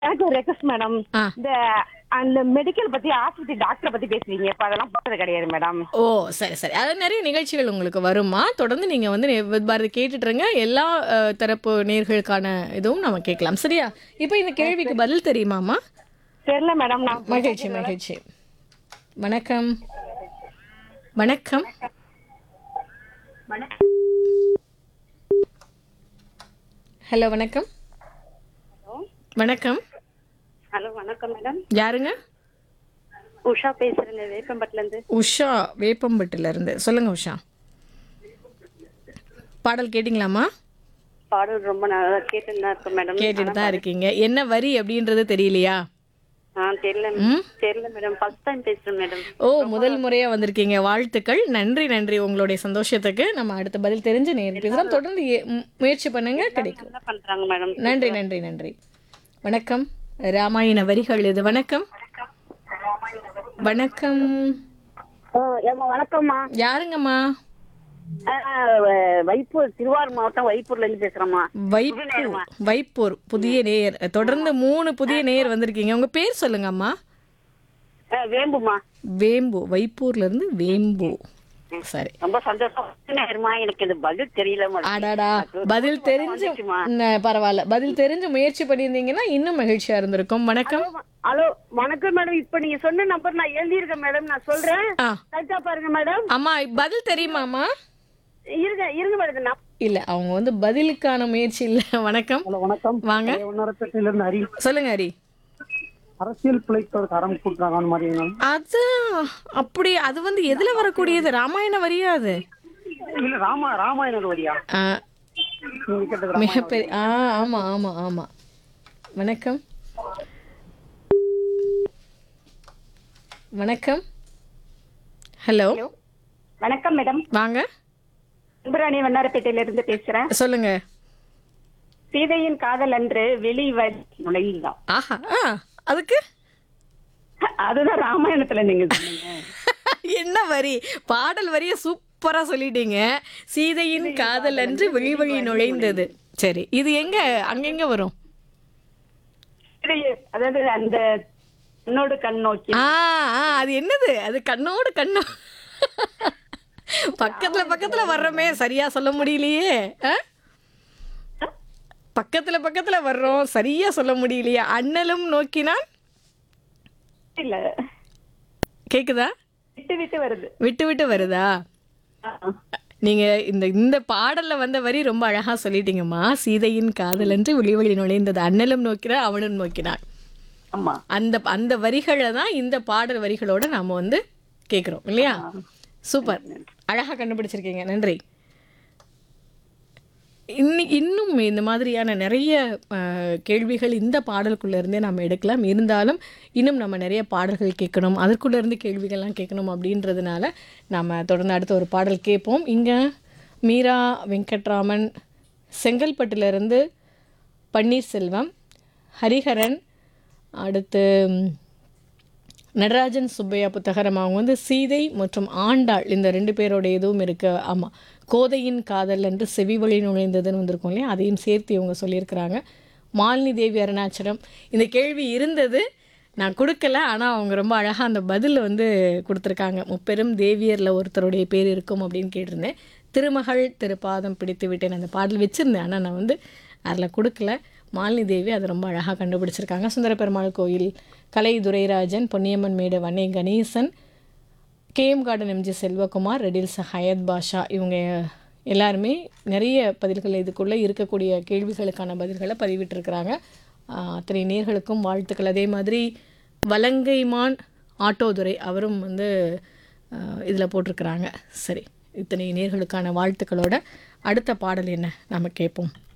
எனக்கு ஒரு request madam ஆ. இந்த அந்த மெடிக்கல் பத்தி ஆஸ்பத்திரி டாக்டரை பத்தி பேசுவீங்க இப்ப அதெல்லாம் போட்டது கிடையாது மேடம் ஓ சரி சரி அது நிறைய நிகழ்ச்சிகள் உங்களுக்கு வருமா தொடர்ந்து நீங்க வந்து நே- வித் பாரதி கேட்டுட்டுருங்க எல்லா அஹ், தரப்பு நேர்களுக்கான இதுவும் நம்ம கேட்கலாம் சரியா இப்போ இந்த கேள்விக்கு பதில் தெரியுமாமா தெரியல மேடம் நான் மகிழ்ச்சி மகிழ்ச்சி வணக்கம் வணக்கம் ஹலோ வணக்கம் வணக்கம் ஹலோ வணக்கம் மேடம் யாருங்க உஷா பேசுறேங்க வேப்பம்பட்டில இருந்து உஷா வேப்பம்பட்டுல இருந்து சொல்லுங்க உஷா பாடல் கேட்டிங்களாமா பாடல் ரொம்ப நல்லா கேட்டுன்னு தான் இருக்கேன் மேடம் கேட்டுட்டு தான் இருக்கீங்க என்ன வரி அப்படின்றது தெரியலையா ஆ தெரியல ம் தெரியல மேடம் ஃபர்ஸ்ட் டைம் பேசுறேன் மேடம் ஓ முதல் முறையா வந்திருக்கீங்க வாழ்த்துக்கள் நன்றி நன்றி உங்களுடைய சந்தோஷத்துக்கு நம்ம அடுத்த பதில் தெரிஞ்சு நேர் பேசலாம் தொடர்ந்து ஏ- மு- முயற்சி பண்ணுங்க கிடைக்கும் என்ன பண்றாங்க மேடம் நன்றி நன்றி நன்றி வணக்கம் ராமாயண வரிகள் இது வணக்கம் வணக்கம் ஏமா வணக்கம்மா யாருங்கம்மா வைப்பூர் திருவாரூர் மாவட்டம் வைப்பூர்ல இருந்து பேசுறேம்மா வைப்பூர் வைப்பூர் புதிய நேயர் தொடர்ந்து மூணு புதிய நேயர் வந்திருக்கீங்க உங்க பேர் சொல்லுங்கம்மா வேம்புமா வேம்பு வைப்பூர்ல இருந்து வேம்பு சரி ரொம்ப சந்தோஷம் நேரமா எனக்கு இது பதில் தெரியல அடாடா பதில் தெரிஞ்சு ந- பரவாயில்ல பதில் தெரிஞ்சு முயற்சி பண்ணியிருந்தீங்கன்னா இன்னும் மகிழ்ச்சியா இருந்திருக்கும் வணக்கம் ஹலோ வணக்கம் மேடம் இப்ப நீங்க சொன்ன நம்பர் நான் எழுதியிருக்கேன் மேடம் நான் சொல்றேன் ஆ கரெக்டா பாருங்க மேடம் அம்மா பதில் தெரியுமாம்மா இருங்க இருங்க மேடம் நான் இல்ல அவங்க வந்து பதிலுக்கான முயற்சி இல்ல வணக்கம் ஹலோ வணக்கம் வாங்க ஒன்னரப்பேட்டையில இருந்து ஹரி சொல்லுங்க ஹரி அரசியல் பிழைப்பதற்கு அறம் கூட்டுறாங்க அந்த மாதிரி மேம் அது அப்படி அது வந்து எதுல வரக்கூடியது ராமாயண வரியா அது இல்ல ராமா ராமாயணம் வரியா ஆ, நீங்க கேட்டது மிகப்பெரிய ஆ ஆமா ஆமா ஆமா வணக்கம் வணக்கம் ஹலோ வணக்கம் மேடம் வாங்க சுந்தராணி வண்ணாரப்பேட்டையில இருந்து பேசுறேன் சொல்லுங்க சீதையின் காதல் அன்று வெளி நுழைந்தான் ஆஹா ஆ அதுக்கு அதுதான் ராமாயணத்துல நீங்க சொன்னீங்க என்ன வரி பாடல் வரிய சூப்பரா சொல்லிட்டீங்க சீதையின் காதல் அன்று வெளி வழி நுழைந்தது சரி இது எங்க அங்கெங்க வரும் சீதையை- அதாவது அந்த கண்ணோடு கண் நோக்கி ஆ ஆ அது என்னது அது கண்ணோடு கண்ணோ பக்கத்துல பக்கத்துல வர்றோமே சரியா சொல்ல முடியலையே ஆ? பக்கத்துல பக்கத்துல வர்றோம் சரியா சொல்ல முடியலையே அண்ணலும் நோக்கினால் இல்ல கேக்குதா விட்டு விட்டு வருது விட்டு விட்டு வருதா ஆ. நீங்க இந்த இந்த பாடல்ல வந்த வரி ரொம்ப அழகா சொல்லிட்டீங்கம்மா சீதையின் காதல் என்று வெளிவழி நுழைந்தது அண்ணலும் நோக்கிறார் அவனும் நோக்கினார் ஆமா அந்த அந்த வரிகளை தான் இந்த பாடல் வரிகளோட நாம வந்து கேட்குறோம் இல்லையா சூப்பர் அழகா கண்டுபிடிச்சிருக்கீங்க நன்றி இன்னி இன்னும் இந்த மாதிரியான நிறைய அஹ், கேள்விகள் இந்த பாடலுக்குள்ள இருந்தே நம்ம எடுக்கலாம் இருந்தாலும் இன்னும் நம்ம நிறைய பாடல்கள் கேட்கணும் அதற்குள்ள இருந்து கேள்விகள்லாம் கேட்கணும் அப்படின்றதுனால நம்ம தொடர்ந்து அடுத்த ஒரு பாடல் கேட்போம் இங்கே மீரா வெங்கட்ராமன் செங்கல்பட்டுலேருந்து பன்னீர்செல்வம் ஹரிஹரன் அடுத்து ம், நடராஜன் சுப்பையா புத்தகரம் அவங்க வந்து சீதை மற்றும் ஆண்டாள் இந்த ரெண்டு பேரோட இதுவும் இருக்கு ஆமாம் கோதையின் காதல் என்று செவி வழி நுழைந்ததுன்னு வந்திருக்கும் இல்லையா அதையும் சேர்த்து இவங்க சொல்லியிருக்கிறாங்க மாலினி தேவி அருணாச்சலம் இந்த கேள்வி இருந்தது நான் கொடுக்கல ஆனால் அவங்க ரொம்ப அழகாக அந்த பதில் வந்து கொடுத்துருக்காங்க முப்பெரும் தேவியரில் ஒருத்தருடைய பேர் இருக்கும் அப்படின்னு கேட்டிருந்தேன் திருமகள் திருப்பாதம் பிடித்து விட்டேன் அந்த பாடல் வச்சுருந்தேன் ஆனால் நான் வந்து அதில் கொடுக்கல மாலினி தேவி அதை ரொம்ப அழகாக கண்டுபிடிச்சிருக்காங்க சுந்தர பெருமாள் கோயில் கலை துரைராஜன் பொன்னியம்மன் மேடு வன்னே Ganesan KM garden MG Selvakumar Redhills Hayath Basha இவங்க எல்லாருமே நிறைய பதில்கள் இதுக்குள்ளே இருக்கக்கூடிய கேள்விகளுக்கான பதில்களை பதிவிட்டிருக்கிறாங்க ஆஹ் அத்தனை நேர்களுக்கும் வாழ்த்துக்கள் அதே மாதிரி வலங்கைமான் ஆட்டோதுரை அவரும் வந்து இதில் போட்டிருக்கிறாங்க சரி இத்தனை நேர்களுக்கான வாழ்த்துக்களோட அடுத்த பாடல் என்ன நம்ம கேட்போம்